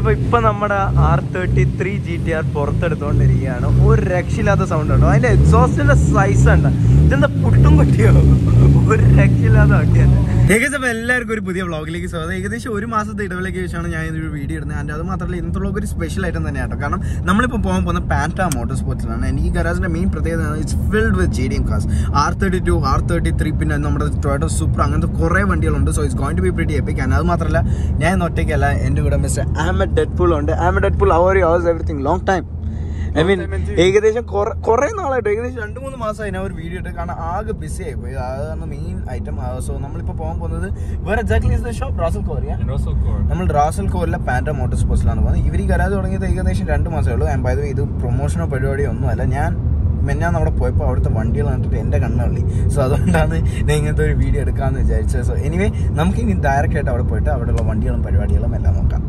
അപ്പൊ ഇപ്പൊ നമ്മുടെ R thirty three G T R പുറത്തെടുത്തോണ്ടിരിക്കുകയാണ് ഒരു രക്ഷയില്ലാത്ത സൗണ്ട് ഉണ്ടോ അതിന്റെ എക്സോസ്റ്റിന്റെ സൈസ് ഉണ്ട് ഇതെന്താ പുട്ടും കൊട്ടിയോ ഒരു രക്ഷയില്ലാത്ത വണ്ടിയാണ് ഏകദേശം അപ്പൊ എല്ലാവർക്കും ഒരു പുതിയ വ്ളോഗിലേക്ക് സ്വാഗതം ഏകദേശം ഒരു മാസത്തെ ഇടവേളയ്ക്ക് ശേഷമാണ് ഞാൻ ഇതൊരു വീഡിയോ ഇടുന്നത് ആൻഡ് അത് മാത്രമല്ല ഇന്നത്തെ വ്ളോഗ് ഒരു സ്പെഷ്യൽ ഐറ്റം തന്നെയാണ് കേട്ടോ കാരണം നമ്മളിപ്പോൾ പോകാൻ പോകുന്ന പാൻറ്റ മോട്ടോർ സ്പോർട്സിലാണ് എനിക്ക് ഈ ഗരാജിന്റെ മെയിൻ പ്രത്യേകത it's filled with G D M cars R thirty two R thirty three പിന്നെ നമ്മുടെ ടൊയോട്ടോ സൂപ്പർ അങ്ങനത്തെ കുറേ വണ്ടികളുണ്ട് so it's going to be pretty epic and അത് മാത്രമല്ല ഞാൻ ഇന്ന് ഒറ്റയ്ക്കല്ല എൻ്റെ കൂടെ മിസ്റ്റർ അഹമ്മദ് ഡെഡ്പൂൾ ഉണ്ട് അഹമ്മദ് ഡെഡ്പൂൾ അവർ has everything long time I mean ഏകദേശം കുറെ കുറെ നാളായിട്ട് ഏകദേശം രണ്ട് മൂന്ന് മാസമായി ഞാൻ ഒരു വീഡിയോ ഇട്ട് കാരണം ആകെ ബിസി ആയി പോയി അതാണ് മെയിൻ ഐറ്റം സോ നമ്മളിപ്പോൾ പോകാൻ പോകുന്നത് വേറെ exactly is the shop Russell കോറിയ In Russell Core. നമ്മൾ റാസൽ കോറിലെ പാൻറ്റ മോട്ടോർ സ്പോർട്സിലാണ് പോകുന്നത് ഇവർ ഈ കരാജ് തുടങ്ങിയത് ഏകദേശം രണ്ട് മാസമേ ഉള്ളൂ ആൻഡ് ബൈ ദ ഇത് പ്രൊമോഷനോ പരിപാടിയോ ഒന്നുമല്ല ഞാൻ മെന്നാന്ന് അവിടെ പോയപ്പോൾ അവിടുത്തെ വണ്ടികൾ കണ്ടിട്ട് എൻ്റെ കണ്ണുള്ളി സോ അതുകൊണ്ടാണ് ഞാൻ ഇങ്ങനത്തെ ഒരു വീഡിയോ എടുക്കാമെന്ന് വിചാരിച്ചത് സോ എനിവേ നമുക്ക് ഇനി ഡയറക്റ്റ് ആയിട്ട് അവിടെ പോയിട്ട് അവിടെയുള്ള വണ്ടികളും പരിപാടികളും എല്ലാം നോക്കാം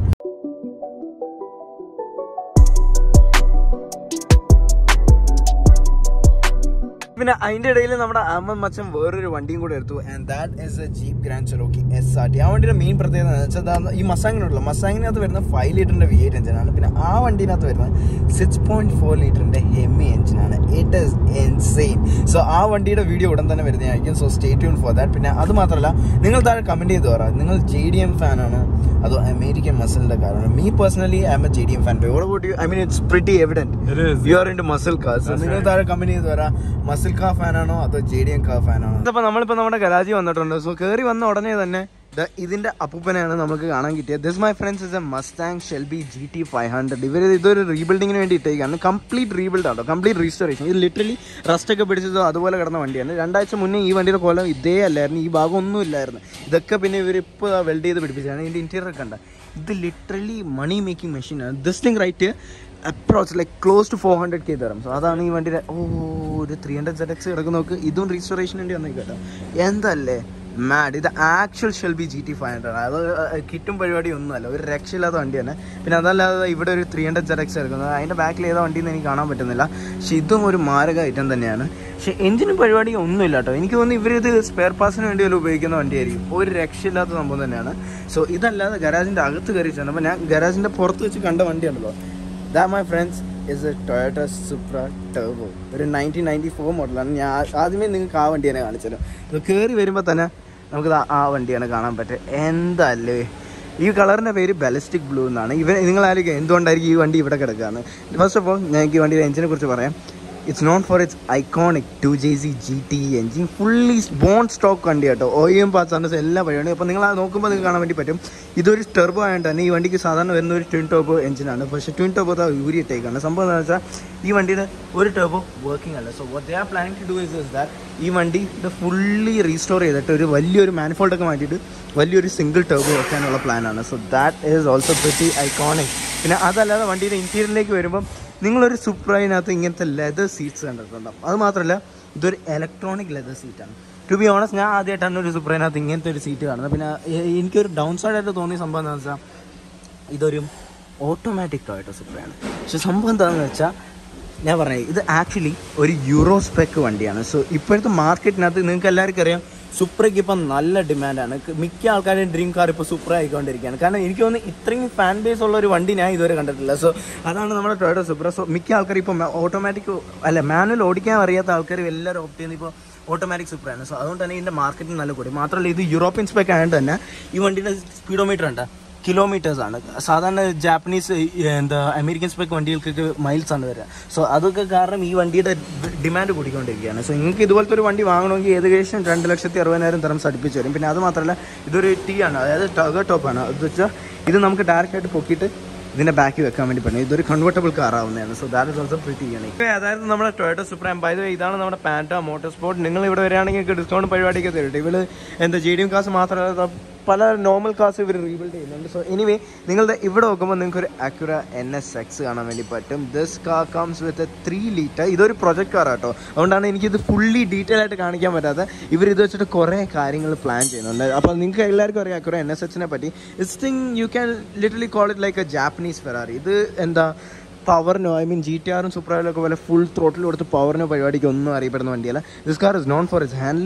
പിന്നെ അതിന്റെ ഇടയിൽ നമ്മുടെ അമ്മ മച്ചൻ വേറൊരു വണ്ടിയും കൂടെ എടുത്തു and that is a jeep grand Cherokee S R T ആ വണ്ടിയുടെ മെയിൻ പ്രത്യേകത എന്ന് വെച്ചാൽ ദാ ഈ മസാങ്ങിനുള്ള മസാങ്ങിനകത്ത് വരുന്ന ഫൈവ് ലിറ്ററിന്റെ വി എയ്റ്റ് എഞ്ചിനാണ് പിന്നെ ആ വണ്ടിനകത്ത് വരുന്നത് സിക്സ് പോയിന്റ് ഫോർ ലിറ്ററിന്റെ ഹെമി എഞ്ചിനാണ് ഇറ്റ് ഇസ് എൻസെയിൻ സോ ആ വണ്ടിയുടെ വീഡിയോ ഉടൻ തന്നെ വരുന്നതായിരിക്കും so stay tune for that പിന്നെ അത് മാത്രമല്ല നിങ്ങൾ താഴെ കമന്റ് ചെയ്ത് പറ നിങ്ങൾ ജെ ഡി എം ഫാനാണോ അതോ അമേരിക്കൻ മസിലിന്റെ കാറാണ് me personally I am a J D M fan I mean it's pretty evident It is. You are in muscle car That's നിങ്ങൾ right. താഴെ കമ്പനി ചെയ്ത് വരാം മസിൽ കാ ഫാനാണോ അതോ ജെ ഡി എം കാ ഫാനാണോ അപ്പൊ നമ്മളിപ്പോ നമ്മുടെ ഗരാജി വന്നിട്ടുണ്ട് സോ കേറി വന്ന ഉടനെ തന്നെ ദാ ഇതിന്റെ അപ്പൂപ്പനെയാണ് നമുക്ക് കാണാൻ കിട്ടിയത് this my friend's is a Mustang Shelby G T five hundred ഇവർ ഇതൊരു റീബിൽഡിങ്ങിന് വേണ്ടി ഇട്ടേക്കാണ് കംപ്ലീറ്റ് റീബിൽഡ് ആണോ കംപ്ലീറ്റ് റീസ്റ്റോറേഷൻ ഇത് ലിറ്ററലി റസ്റ്റ് ഒക്കെ പിടിച്ചതോ അതുപോലെ കിടന്ന വണ്ടിയാണ് രണ്ടാഴ്ച മുന്നേ ഈ വണ്ടിയുടെ കോലം ഇതേ അല്ലായിരുന്നു ഈ ഭാഗം ഒന്നും ഇല്ലായിരുന്നു ഇതൊക്കെ പിന്നെ ഇവർ ഇപ്പോൾ വെൽഡ് ചെയ്ത് പിടിപ്പിച്ചതാണ് ഇതിന്റെ ഇന്റീരിയർ കണ്ട ഇത് ലിറ്ററലി മണി മേക്കിംഗ് മെഷീനാണ് this thing right approach like close to four hundred K തരാം സോ അതാണ് ഈ വണ്ടിയുടെ ഓ ഒരു ത്രീ ഹൺഡ്രഡ് സെറ്റ് എക്സ് കിടക്കുന്ന നോക്ക് ഇതും റീസ്റ്റോറേഷൻ വേണ്ടി വന്നേ കേട്ടോ എന്തല്ലേ മാഡ് ഇത് actual Shelby G T five hundred അത് കിറ്റും പരിപാടി ഒന്നുമല്ല ഒരു രക്ഷയില്ലാത്ത വണ്ടിയാണ് പിന്നെ അതല്ലാതെ ഇവിടെ ഒരു ത്രീ ഹൺഡ്രഡ് സെറ്റ് എക്സ് എടുക്കുന്നത് അതിൻ്റെ ബാക്കിൽ ഏതാ വണ്ടിയെന്ന് എനിക്ക് കാണാൻ പറ്റുന്നില്ല പക്ഷെ ഇതും ഒരു മാരക ഐറ്റം തന്നെയാണ് പക്ഷെ എഞ്ചിനും പരിപാടി ഒന്നുമില്ല കേട്ടോ എനിക്ക് തോന്നുന്നു ഇവരിത് സ്പെയർ പാസിന് വേണ്ടി വല്ല ഉപയോഗിക്കുന്ന വണ്ടിയായിരിക്കും ഒരു രക്ഷയില്ലാത്ത സംഭവം തന്നെയാണ് സോ ഇതല്ലാതെ ഗരാജിൻ്റെ അകത്ത് കയറി ചെന്നപ്പോൾ ഞാൻ ഗരാജിൻ്റെ പുറത്ത് വെച്ച് കണ്ട വണ്ടിയാണല്ലോ ദാ my friend's is a Toyota Supra turbo ഒരു നയൻറ്റീൻ നയൻറ്റി ഫോർ മോഡലാണ് ഞാൻ ആ- ആദ്യമേ നിങ്ങൾക്ക് ആ വണ്ടിയാണ് കാണിച്ചത് ഇത് കയറി വരുമ്പോൾ തന്നെ നമുക്ക് ദാ ആ വണ്ടിയാണ് കാണാൻ പറ്റുക എന്തല്ലേ ഈ കളറിൻ്റെ പേര് ബലസ്റ്റിക് ബ്ലൂ എന്നാണ് ഇവ നിങ്ങളായിരിക്കും എന്തുകൊണ്ടായിരിക്കും ഈ വണ്ടി ഇവിടെ കിടക്കുകയെന്ന് ഫസ്റ്റ് ഓഫ് ഓൾ ഞങ്ങൾക്ക് ഈ വണ്ടിയുടെ എഞ്ചിനെ കുറിച്ച് പറയാം it's known for it's iconic two J C G T engine fully bone stock വണ്ടി കേട്ടോ ഓയും പാസ് എല്ലാ പരിപാടി അപ്പോൾ നിങ്ങൾ അത് നോക്കുമ്പോൾ നിങ്ങൾക്ക് കാണാൻ വേണ്ടി പറ്റും ഇതൊരു ടെർബോ ആയതുകൊണ്ട് തന്നെ ഈ വണ്ടിക്ക് സാധാരണ വരുന്ന ഒരു ട്വിൻ ടോബോ എഞ്ചിനാണ് പക്ഷേ ട്വിൻ ടോബോ യൂരി ഇട്ടേക്കാണ് സംഭവം എന്താണെന്ന് വെച്ചാൽ ഈ വണ്ടിയുടെ ഒരു ടോബോ വർക്കിംഗ് അല്ല so what they are planning to do is is that ഈ വണ്ടി ഇത് ഫുള്ളി റീസ്റ്റോർ ചെയ്തിട്ട് ഒരു വലിയൊരു manifold ഒക്കെ മാറ്റിയിട്ട് വലിയൊരു സിംഗിൾ ടോബോ വെക്കാനുള്ള പ്ലാനാണ് so that is also very iconic പിന്നെ അതല്ലാതെ വണ്ടിയുടെ ഇൻറ്റീരിയറിലേക്ക് വരുമ്പം നിങ്ങളൊരു സുപ്രയിനകത്ത് ഇങ്ങനത്തെ ലെതർ സീറ്റ്സ് കണ്ടിട്ടുണ്ടാവും അത് മാത്രമല്ല ഇതൊരു ഇലക്ട്രോണിക് ലെതർ സീറ്റാണ് ടു ബി ഓണസ്റ്റ് ഞാൻ ആദ്യമായിട്ടാണ് ഒരു സുപ്രയിനകത്ത് ഇങ്ങനത്തെ ഒരു സീറ്റ് കാണുന്നത് പിന്നെ എ- എനിക്കൊരു ഡൗൺ സൈഡ് ആയിട്ട് തോന്നിയ സംഭവം എന്താണെന്ന് വെച്ചാൽ ഇതൊരു ഓട്ടോമാറ്റിക് ടൊയോട്ടോ സുപ്രയാണ് പക്ഷെ സംഭവം എന്താണെന്ന് വെച്ചാൽ ഞാൻ പറഞ്ഞത് ഇത് ആക്ച്വലി ഒരു യൂറോ സ്പെക്ക് വണ്ടിയാണ് സോ ഇപ്പോഴത്തെ മാർക്കറ്റിനകത്ത് നിങ്ങൾക്ക് എല്ലാവർക്കും അറിയാം സുപ്രയ്ക്ക് ഇപ്പം നല്ല ഡിമാൻഡാണ് മിക്ക ആൾക്കാരുടെയും ഡ്രീം കാർ ഇപ്പോൾ സുപ്ര ആയിക്കൊണ്ടിരിക്കുകയാണ് കാരണം എനിക്ക് തോന്നുന്നു ഇത്രയും ഫാൻ ബേസ് ഉള്ള ഒരു വണ്ടി ഞാൻ ഇതുവരെ കണ്ടിട്ടില്ല സോ അതാണ് നമ്മുടെ ടൊയോട്ടോ സുപ്ര സോ മിക്ക ആൾക്കാർ ഇപ്പോൾ ഓട്ടോമാറ്റിക് അല്ല മാനുവൽ ഓടിക്കാൻ അറിയാത്ത ആൾക്കാർ എല്ലാവരും ഓപ്റ്റ് ചെയ്യുന്നത് ഇപ്പോൾ ഓട്ടോമാറ്റിക് സുപ്രയാണ് സോ അതുകൊണ്ട് തന്നെ ഇതിൻ്റെ മാർക്കറ്റിംഗ് നല്ല കൂടി മാത്രമല്ല ഇത് യൂറോപ്യൻ സ്പെക്ക് ആയതുകൊണ്ട് തന്നെ ഈ വണ്ടിയുടെ സ്പീഡോമീറ്റർ ഉണ്ട് കിലോമീറ്റേഴ്സ് ആണ് സാധാരണ ജാപ്പനീസ് ഈ എന്താ അമേരിക്കൻ സ്പെക്ക് വണ്ടികൾക്കൊക്കെ മൈൽസ് ആണ് വരിക സോ അതൊക്കെ കാരണം ഈ വണ്ടിയുടെ ഡിമാൻഡ് കൂടിക്കൊണ്ടിരിക്കുകയാണ് സോ നിങ്ങൾക്ക് ഇതുപോലത്തെ ഒരു വണ്ടി വാങ്ങണമെങ്കിൽ ഏകദേശം രണ്ട് ലക്ഷത്തി അറുപതിനായിരം തരം അടുപ്പിച്ച് വരും പിന്നെ അത് മാത്രമല്ല ഇതൊരു ടീ ആണ് അതായത് ടഗർ ടോപ്പാണ് അത് വെച്ചാൽ ഇത് നമുക്ക് ഡയറക്റ്റ് ആയിട്ട് പൊക്കിയിട്ട് ഇതിന്റെ ബാക്കിൽ വെക്കാൻ വേണ്ടി പറ്റും ഇതൊരു കൺവേർട്ടബിൾ കാർ ആവുന്നതാണ് so that is also pretty unique അതായത് നമ്മുടെ ടൊയോട്ടോ സുപ്രീം ബൈ ദ ഇതാണ് നമ്മുടെ പാൻറ്റ മോട്ടോർ സ്പോർട്ട് നിങ്ങൾ ഇവിടെ വരികയാണെങ്കിൽ ഡിസ്കൗണ്ട് പരിപാടിയൊക്കെ തരും ഇവള് എന്താ ജി ഡി എം കാസ് മാത്രമല്ല പല നോർമൽ കാസ് ഇവർ റീബിൽഡ് ചെയ്യുന്നുണ്ട് സോ എനിവേ നിങ്ങളുടെ ഇവിടെ നോക്കുമ്പോൾ നിങ്ങൾക്ക് ഒരു അക്യുറ എൻ എസ് എക്സ് കാണാൻ വേണ്ടി പറ്റും this car comes with three litre ഇതൊരു പ്രൊജക്ട് കാർ കേട്ടോ അതുകൊണ്ടാണ് എനിക്കിത് ഫുള്ളി ഡീറ്റെയിൽ ആയിട്ട് കാണിക്കാൻ പറ്റാത്ത ഇവർ ഇത് വെച്ചിട്ട് കുറേ കാര്യങ്ങൾ പ്ലാൻ ചെയ്യുന്നുണ്ട് അപ്പോൾ നിങ്ങൾക്ക് എല്ലാവർക്കും അറിയാം അക്യുറ എൻ എസ് എക്സിനെ പറ്റി it's thing you can literally call it like a Japanese Ferrari ഇത് എന്താ പവറിനോ ഐ മീൻ ജി ടി ആറും സൂപ്പറായാലും ഒക്കെ പോലെ ഫുൾ ത്രോട്ടിൽ കൊടുത്ത് പവറിനോ പരിപാടിക്ക് ഒന്നും അറിയപ്പെടുന്ന വണ്ടിയല്ല this car is known for is handling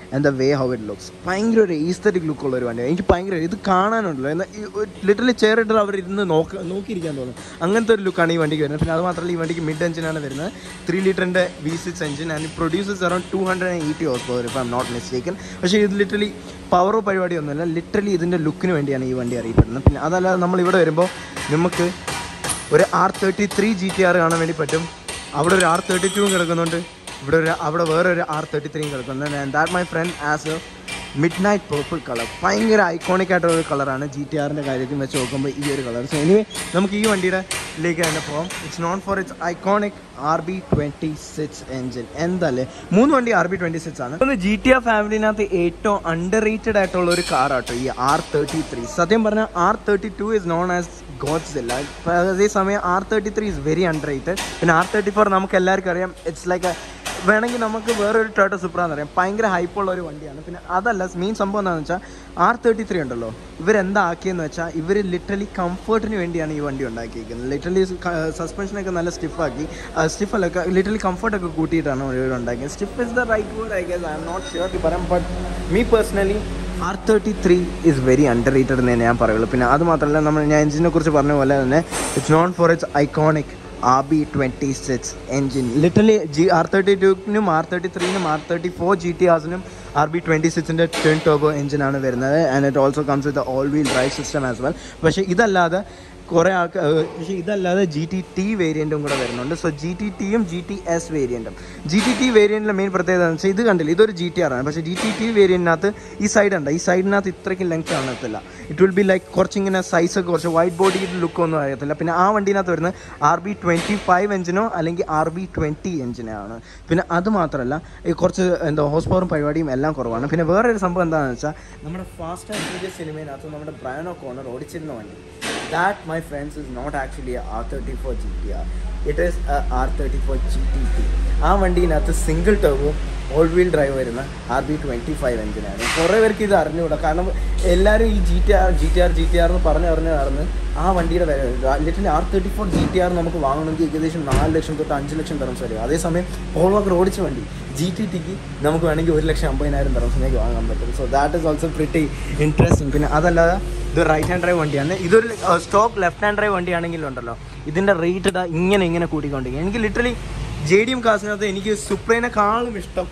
and the way how it looks ഭയങ്കര ഒരു ഈസ്തറ്റിക് ലുക്കുള്ള ഒരു വണ്ടിയാണ് എനിക്ക് ഭയങ്കര ഇത് കാണാനുണ്ടല്ലോ എന്നാൽ ലിറ്ററലി ചെയർ ഇട്ട് അവർ ഇരുന്ന് നോക്ക നോക്കിയിരിക്കാൻ തോന്നും അങ്ങനത്തെ ഒരു ലുക്കാണ് ഈ വണ്ടിക്ക് വരുന്നത് പിന്നെ അത് മാത്രമല്ല ഈ വണ്ടിക്ക് മിഡ് എഞ്ചിനാണ് വരുന്നത് ത്രീ ലിറ്ററിൻ്റെ V six engine and producers around two hundred and eighty horsepower ഇപ്പം ഐം നോട്ട് മിസ്റ്റേക്കൻ പക്ഷേ ഇത് ലിറ്ററലി പവറോ പരിപാടിയൊന്നുമല്ല ലിറ്ററലി ഇതിൻ്റെ ലുക്കിന് വേണ്ടിയാണ് ഈ വണ്ടി അറിയപ്പെടുന്നത് പിന്നെ അതല്ലാതെ നമ്മൾ ഇവിടെ വരുമ്പോൾ നമുക്ക് ഒരു R thirty three G T R കാണാൻ വേണ്ടി പറ്റും അവിടെ ഒരു ആർ തേർട്ടി ടൂവും കിടക്കുന്നുണ്ട് ഇവിടെ ഒരു അവിടെ വേറെ ഒരു ആർ തേർട്ടി ത്രീയും കിടക്കുന്നുണ്ട് and that my friend as a midnight purple colour ഭയങ്കര ഐക്കോണിക് ആയിട്ടുള്ള ഒരു കളറാണ് ജി ടി ആറിൻ്റെ കാര്യത്തിൽ വെച്ച് നോക്കുമ്പോൾ ഈ ഒരു കളർ സോ എനിവേ നമുക്ക് ഈ വണ്ടിയുടെ ലേക്ക് തന്നെ പോകാം it's known for it's iconic R B twenty six engine എന്തല്ലേ മൂന്ന് വണ്ടി ആർ ബി ട്വൻറ്റി സിക്സ് ആണ് ഒന്ന് ജി ടി ആർ ഫാമിലിനകത്ത് ഏറ്റവും അണ്ടർ റേറ്റഡ് ആയിട്ടുള്ള ഒരു കാറാട്ടോ ഈ ആർ തേർട്ടി ത്രീ സത്യം പറഞ്ഞാൽ R thirty two is known as Godzilla അതേസമയം R thirty three is very underrated പിന്നെ ആർ തേർട്ടി ഫോർ നമുക്ക് എല്ലാവർക്കും അറിയാം ഇറ്റ്സ് ലൈക്ക് വേണമെങ്കിൽ നമുക്ക് വേറൊരു ടോട്ടോ സൂപ്പർ എന്ന് പറയാം ഭയങ്കര ഹൈപ്പുള്ള ഒരു വണ്ടിയാണ് പിന്നെ അതല്ല മെയിൻ സംഭവം എന്താണെന്ന് വെച്ചാൽ ആർ തേർട്ടി ത്രീ ഉണ്ടല്ലോ ഇവരെന്താ ആക്കിയെന്ന് വെച്ചാൽ ഇവർ ലിറ്ററലി കംഫർട്ടിന് വേണ്ടിയാണ് ഈ വണ്ടി ഉണ്ടാക്കിയിരിക്കുന്നത് ലിറ്ററലി സസ്പെൻഷനൊക്കെ നല്ല സ്റ്റിഫാക്കി സ്റ്റിഫല്ല ലിറ്ററലി കംഫർട്ടൊക്കെ കൂട്ടിയിട്ടാണ് ഇവർ ഉണ്ടാക്കിയത് stiff is the right word I guess I am not sure പറയാം but me personally R thirty three is very underrated എന്നേ ഞാൻ പറയുള്ളൂ പിന്നെ അത് മാത്രമല്ല നമ്മൾ ഞാൻ എഞ്ചിനെ കുറിച്ച് പറഞ്ഞ പോലെ തന്നെ it's known for it's iconic R B twenty six engine literally G R thirty ടുവിനും ആർ തേർട്ടി ത്രീനും R thirty four G T ആസിനും ആർ ബി ട്വൻറ്റി സിക്സിൻ്റെ ട്വൻ ടോബോ എഞ്ചിനാണ് വരുന്നത് and it also comes with all wheel drive system as well പക്ഷേ ഇതല്ലാതെ കുറേ ആൾക്ക് പക്ഷേ ഇതല്ലാതെ ജി ടി ടി വേരിയൻറ്റും കൂടെ വരുന്നുണ്ട് സോ ജി ടി ടിയും ജി ടി എസ് വേരിയൻറ്റും ജി ടി ടി വേരിയൻറ്റിലെ മെയിൻ പ്രത്യേകത എന്ന് വെച്ചാൽ ഇത് കണ്ടില്ല ഇതൊരു ജി ടി ആർ ആണ് പക്ഷേ ജി ടി ടി വേരിയൻറ്റിനകത്ത് ഈ സൈഡ് ഉണ്ട് ഈ സൈഡിനകത്ത് ഇത്രയ്ക്ക് ലെങ്ത് കാണത്തില്ല ഇറ്റ് വിൽ ബി ലൈക്ക് കുറച്ചിങ്ങനെ സൈസൊക്കെ കുറച്ച് വൈറ്റ് ബോഡി ലുക്കൊന്നും അറിയത്തില്ല പിന്നെ ആ വണ്ടീനകത്ത് വരുന്നത് ആർ ബി ട്വൻറ്റി ഫൈവ് എഞ്ചിനോ അല്ലെങ്കിൽ ആർ ബി ട്വൻറ്റി എഞ്ചിനോ ആണ് പിന്നെ അത് മാത്രമല്ല ഈ കുറച്ച് എന്താ ഹോസ് പവറും പരിപാടിയും എല്ലാം കുറവാണ് പിന്നെ വേറൊരു സംഭവം എന്താണെന്ന് വെച്ചാൽ നമ്മുടെ ഫാസ്റ്റ് ആൻഡ് ഫ്യൂരിയസ് സിനിമയിനകത്ത് നമ്മുടെ ബ്രയനോ കോർണർ ഓടിച്ചിരുന്ന വണ്ടി that my friend's is not actually R thirty four G T R it is R thirty four G T T ആ വണ്ടീനകത്ത് സിംഗിൾ ടേബും ഓൾ വീൽ ഡ്രൈവ് വരുന്ന ആർ ബി ട്വൻറ്റി ഫൈവ് എഞ്ചിനാണ് കുറേ പേർക്ക് ഇത് അറിഞ്ഞുകൂടാ കാരണം എല്ലാവരും ഈ G T R G T R G T R എന്ന് പറഞ്ഞ് പറഞ്ഞ് നടന്ന് ആ വണ്ടിയുടെ വില literally R thirty four G T R നമുക്ക് വാങ്ങണമെങ്കിൽ ഏകദേശം നാല് ലക്ഷം തൊട്ട് അഞ്ച് ലക്ഷം തരംസ് വരും അതേസമയം പോളോക്കർ ഓടിച്ച വണ്ടി ജി ടി ടിക്ക് നമുക്ക് വേണമെങ്കിൽ ഒരു ലക്ഷം അമ്പതിനായിരം തരംസിലേക്ക് വാങ്ങാൻ പറ്റും so that is also pretty interesting പിന്നെ അതല്ലാതെ ഇത് റൈറ്റ് ഹാൻഡ് ഡ്രൈവ് വണ്ടിയാണ് ഇതൊരു സ്റ്റോക്ക് ലെഫ്റ്റ് ഹാൻഡ് ഡ്രൈവ് വണ്ടിയാണെങ്കിലുണ്ടല്ലോ ഇതിൻ്റെ റേറ്റ് ഇതാ ഇങ്ങനെ ഇങ്ങനെ കൂട്ടിക്കൊണ്ടിരിക്കും എനിക്ക് ലിറ്ററലി ജെ ഡി എം കാസിനകത്ത് എനിക്ക് സുപ്രീനെക്കാളും ഇഷ്ടം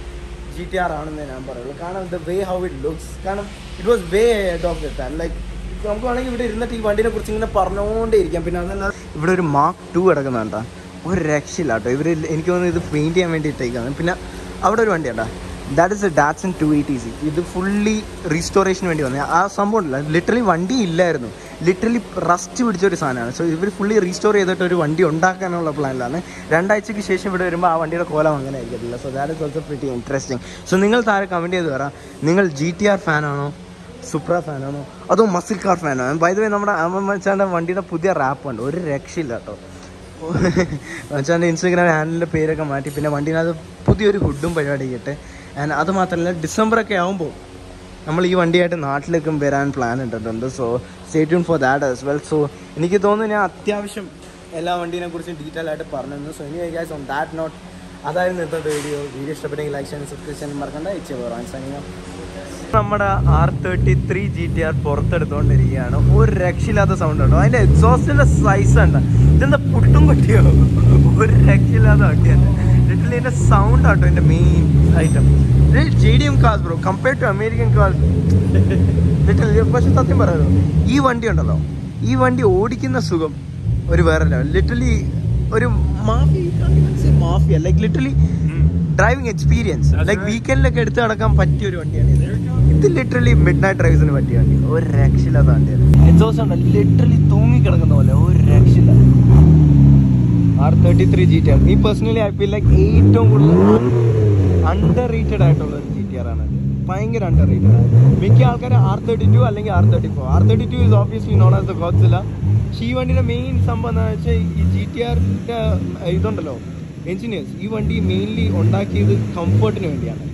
ജി ടി ആർ ആണെന്ന് ഞാൻ പറയുള്ളൂ കാരണം the way how it looks കാരണം it was way ahead of the time like നമുക്ക് വേണമെങ്കിൽ ഇവിടെ ഇരുന്നിട്ട് ഈ വണ്ടിനെ കുറിച്ച് ഇങ്ങനെ പറഞ്ഞുകൊണ്ടേ ഇരിക്കാം പിന്നെ അതല്ല ഇവിടെ ഒരു മാർക്ക് ടു കിടക്കുന്നുണ്ടാ ഒരു രക്ഷയില്ല കേട്ടോ ഇവർ എനിക്ക് തോന്നുന്നു ഇത് പെയിൻറ്റ് ചെയ്യാൻ വേണ്ടി ഇട്ടേക്കാണ് പിന്നെ അവിടെ ഒരു വണ്ടിയാണ്ടാ that is a Datsun two eighty C ഇത് ഫുള്ളി റീസ്റ്റോറേഷന് വേണ്ടി വന്നത് ആ സംഭവം ഇല്ല ലിറ്ററലി വണ്ടി ഇല്ലായിരുന്നു ലിറ്ററലി റസ്റ്റ് പിടിച്ച ഒരു സാധനമാണ് സോ ഇവർ ഫുള്ളി റീസ്റ്റോർ ചെയ്തിട്ട് ഒരു വണ്ടി ഉണ്ടാക്കാനുള്ള പ്ലാനിലാണ് രണ്ടാഴ്ചയ്ക്ക് ശേഷം ഇവിടെ വരുമ്പോൾ ആ വണ്ടിയുടെ കോലം അങ്ങനെ ആയിരിക്കത്തില്ല so that is also pretty interesting so നിങ്ങൾ താഴെ കമൻറ്റ് ചെയ്ത് പറ നിങ്ങൾ ജി ടി ആർ ഫാനാണോ സുപ്ര ഫാനാണോ അതോ മസിൽ കാർ ഫാനാണോ ബൈ ദ വേ നമ്മുടെ അമ്മച്ചാൻ്റെ വണ്ടിയുടെ പുതിയ റാപ്പ് ഉണ്ട് ഒരു രക്ഷയില്ല കേട്ടോ മച്ചാൻ്റെ ഇൻസ്റ്റഗ്രാം ഹാൻഡിലിൻ്റെ പേരൊക്കെ മാറ്റി പിന്നെ വണ്ടീനകത്ത് പുതിയൊരു ഹുഡും പരിപാടി ചെയ്യട്ടെ ആൻഡ് അത് മാത്രമല്ല ഡിസംബറൊക്കെ ആകുമ്പോൾ നമ്മൾ ഈ വണ്ടിയായിട്ട് നാട്ടിലേക്കും വരാൻ പ്ലാൻ ഇട്ടിട്ടുണ്ട് so stay tune for that as well so എനിക്ക് തോന്നുന്നു ഞാൻ അത്യാവശ്യം എല്ലാ വണ്ടീനെ കുറിച്ചും ഡീറ്റെയിൽ ആയിട്ട് പറഞ്ഞിരുന്നു സോ ഇനി ഗൈസ് ഓൺ ദാറ്റ് നോട്ട് അതായിരുന്നു ഇന്നത്തെ വീഡിയോ വീഡിയോ ഇഷ്ടപ്പെട്ടെങ്കിൽ ലൈക്ക് ചെയ്യാൻ സബ്സ്ക്രിപ്ഷൻ മറക്കണ്ട ഇച്ച പറയാൻ സനിയ നമ്മുടെ R thirty three G T R പുറത്തെടുത്തുകൊണ്ടിരിക്കുകയാണ് ഒരു രക്ഷയില്ലാത്ത സൗണ്ട് ഉണ്ടോ അതിന്റെ എക്സോസ്റ്റിന്റെ സൈസ് ഉണ്ട് ഇതെന്താ പുട്ടും കൊട്ടിയോ ഒരു രക്ഷയില്ലാത്ത വണ്ടിയാണ് ലിറ്ററലി ഇതിന്റെ സൗണ്ട് ആട്ടോ ഇതിന്റെ main item J D M cars bro compared to American cars literally പക്ഷെ സത്യം പറയാലോ ഈ വണ്ടി ഉണ്ടല്ലോ ഈ വണ്ടി ഓടിക്കുന്ന സുഖം ഒരു വേറെ ലെവൽ ലിറ്ററലി ഒരു മാഫി mafia like literally driving experience like വീക്കെൻഡിലൊക്കെ എടുത്ത് നടക്കാൻ പറ്റിയ ഒരു വണ്ടിയാണ് ഇത് ഇത് ലിറ്ററലി മിഡ് നൈറ്റ് ഡ്രൈവ്സിന് പറ്റിയ വണ്ടി ഒരു രക്ഷയില്ലാത്ത വണ്ടിയാണ് എക്സോസ് ഉണ്ട് ലിറ്ററലി തൂങ്ങി കിടക്കുന്ന പോലെ ഒരു രക്ഷയില്ല R thirty three G T R me personally I feel like ഏറ്റവും കൂടുതൽ അണ്ടർ റേറ്റഡ് ആയിട്ടുള്ള ഒരു ജി ടി ആർ ആണ് ഇത്. ഭയങ്കര അണ്ടർ റേറ്റഡ് ആണ് മിക്ക ആൾക്കാർ ആർ തേർട്ടി ടു അല്ലെങ്കിൽ R thirty four R thirty two is obviously known as the Godzilla പക്ഷേ ഈ വണ്ടിയുടെ മെയിൻ സംഭവം എന്താണെന്ന് വെച്ചാൽ ഈ ജി ടി ആറിൻ്റെ ഇതുണ്ടല്ലോ എഞ്ചിനീയേഴ്സ് ഈ വണ്ടി മെയിൻലി ഉണ്ടാക്കിയത് കംഫർട്ടിന് വേണ്ടിയാണ്